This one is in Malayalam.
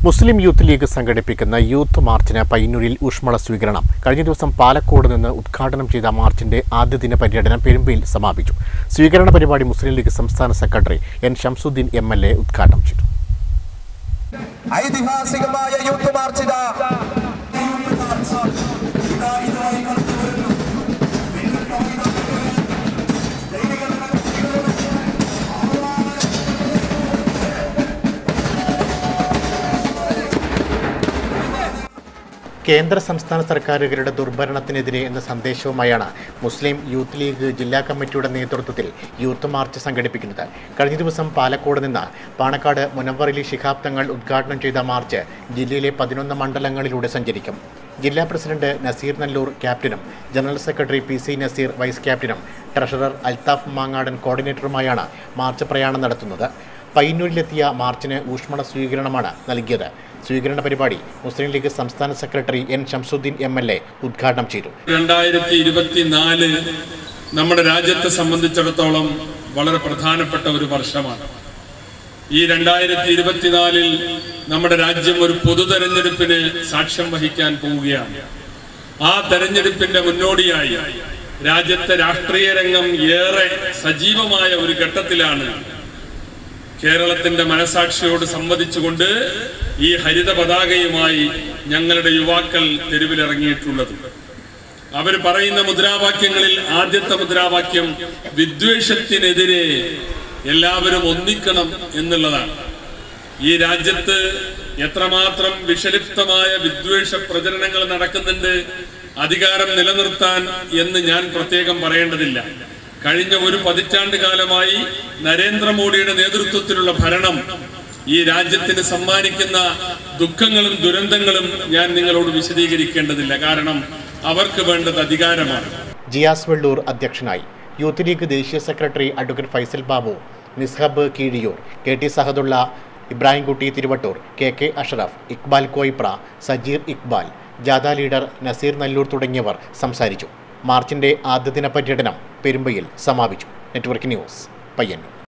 മുസ്ലിം യൂത്ത് ലീഗ് സംഘടിപ്പിക്കുന്ന യൂത്ത് മാർച്ചിന് പയ്യന്നൂരിൽ ഊഷ്മള സ്വീകരണം കഴിഞ്ഞ ദിവസം പാലക്കോട് നിന്ന് ഉദ്ഘാടനം ചെയ്ത മാർച്ചിന്റെ ആദ്യ ദിന പര്യടനം പെരുമ്പയിൽ സമാപിച്ചു സ്വീകരണ പരിപാടി മുസ്ലിം ലീഗ് സംസ്ഥാന secretary N Shamsuddin M L A ഉദ്ഘാടനം ചെയ്തു ഐതിഹാസികമായ യൂത്ത് മാർച്ച് ഇതാ കേന്ദ്ര സംസ്ഥാന സർക്കാരുകളുടെ ദുർഭരണത്തിനെതിരെ എന്ന സന്ദേശവുമായാണ് മുസ്ലിം യൂത്ത് ലീഗ് ജില്ലാ കമ്മിറ്റിയുടെ നേതൃത്വത്തിൽ യൂത്ത് മാർച്ച് സംഘടിപ്പിക്കുന്നത് കഴിഞ്ഞ ദിവസം പാലക്കോട് നിന്ന് പാണക്കാട് മുനവറിലി ശിഹാബ് തങ്ങൾ ഉദ്ഘാടനം ചെയ്ത മാർച്ച് ജില്ലയിലെ പതിനൊന്ന് മണ്ഡലങ്ങളിലൂടെ സഞ്ചരിക്കും ജില്ലാ പ്രസിഡന്റ് നസീർ നല്ലൂർ ക്യാപ്റ്റനും general secretary P C Nazeer vice ക്യാപ്റ്റനും ട്രഷറർ അൽത്താഫ് മാങ്ങാടൻ കോർഡിനേറ്ററുമായാണ് മാർച്ച് പ്രയാണം നടത്തുന്നത് പയ്യന്നൂരിലെത്തിയ മാർച്ചിന് ഊഷ്മള സ്വീകരണമാണ് നൽകിയത് സ്വീകരണ പരിപാടി മുസ്ലിം ലീഗ് സംസ്ഥാന secretary N Shamsuddin M L A ഉദ്ഘാടനം ചെയ്തു രണ്ടായിരത്തി ഇരുപത്തിനാല് നമ്മുടെ രാജ്യത്തെ സംബന്ധിച്ചിടത്തോളം വളരെ പ്രധാനപ്പെട്ട ഒരു വർഷമാണ് ഈ രണ്ടായിരത്തി ഇരുപത്തിനാലിൽ നമ്മുടെ രാജ്യം ഒരു പൊതു തെരഞ്ഞെടുപ്പിന് സാക്ഷ്യം വഹിക്കാൻ പോവുകയാണ് ആ തെരഞ്ഞെടുപ്പിന്റെ മുന്നോടിയായി രാജ്യത്തെ രാഷ്ട്രീയ രംഗം ഏറെ സജീവമായ ഒരു ഘട്ടത്തിലാണ് കേരളത്തിന്റെ മനസാക്ഷിയോട് സംവദിച്ചുകൊണ്ട് ഈ ഹരിത പതാകയുമായി ഞങ്ങളുടെ യുവാക്കൾ തെരുവിലിറങ്ങിയിട്ടുള്ളത് അവർ പറയുന്ന മുദ്രാവാക്യങ്ങളിൽ ആദ്യത്തെ മുദ്രാവാക്യം വിദ്വേഷത്തിനെതിരെ എല്ലാവരും ഒന്നിക്കണം എന്നുള്ളതാണ് ഈ രാജ്യത്ത് എത്രമാത്രം വിഷലിപ്തമായ വിദ്വേഷ പ്രചരണങ്ങൾ നടക്കുന്നുണ്ട് അധികാരം നിലനിർത്താൻ എന്ന് ഞാൻ പ്രത്യേകം പറയേണ്ടതില്ല കഴിഞ്ഞ ഒരു പതിറ്റാണ്ട് കാലമായി നരേന്ദ്രമോദിയുടെ നേതൃത്വത്തിലുള്ള ഭരണം ഈ രാജ്യത്തിന് സമ്മാനിക്കുന്ന ദുഃഖങ്ങളും ദുരന്തങ്ങളും ഞാൻ നിങ്ങളോട് വിശദീകരിക്കേണ്ടതില്ല കാരണം അവർക്ക് വേണ്ടത് അധികാരമാണ് ജിയാസ് വെള്ളൂർ അധ്യക്ഷനായി യൂത്ത് ലീഗ് ദേശീയ secretary advocate Faisal Babu Nishab Keezhiyur K T Sahadulla Ibrahimkutty Thiruvattur K K Ashraf Iqbal Koipra Sajeer Iqbal ജാഥ ലീഡർ നസീർ നല്ലൂർ തുടങ്ങിയവർ സംസാരിച്ചു മാർച്ചിന്റെ ആദ്യ ദിന പര്യടനം പെരുമ്പയിൽ സമാപിച്ചു നെറ്റ്വർക്ക് ന്യൂസ് പയ്യന്നൂർ